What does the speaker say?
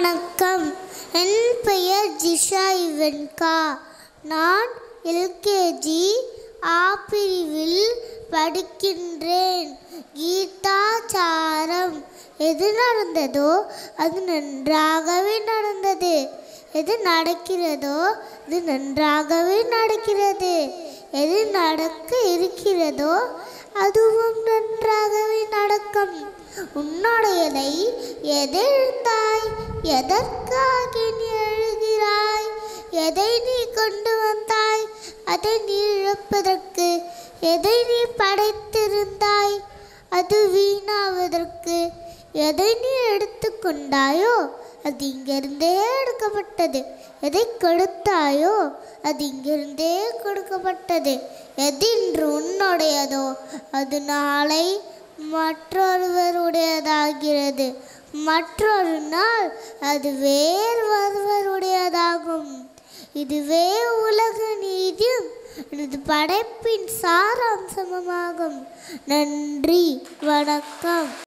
வணக்கம் என் பெயர் ஜிஷா இவன்கா நான் எல்கேஜி ஆ பிரிவில் படிக்கின்றேன் கீதாச்சாரம் எது நடந்ததோ அது நன்றாகவே நடந்தது எது நடக்கிறதோ அது நன்றாகவே நடக்கிறது எது நடக்க இருக்கிறதோ அதுவும் நன்றாகவே நடக்கும் உன்னுடையதை எதிர்ந்தாய் எதற்காக நீ எழுகிறாய் எதை நீ கொண்டு வந்தாய் அதை நீ இழப்பதற்கு எதை நீ படைத்திருந்தாய் அது வீணாவதற்கு எதை நீ எடுத்துக்கொண்டாயோ அது இங்கிருந்தே எடுக்கப்பட்டது எதை கொடுத்தாயோ அது இங்கிருந்தே கொடுக்கப்பட்டது எது இன்று உன்னுடையதோ அது நாளை மற்றொருவருடையதாகிறது மற்றொரு நாள் அது வேறு ஒருவருடையதாகும் இதுவே உலக நீதியும் எனது படைப்பின் சாராம்சமாகும் நன்றி வணக்கம்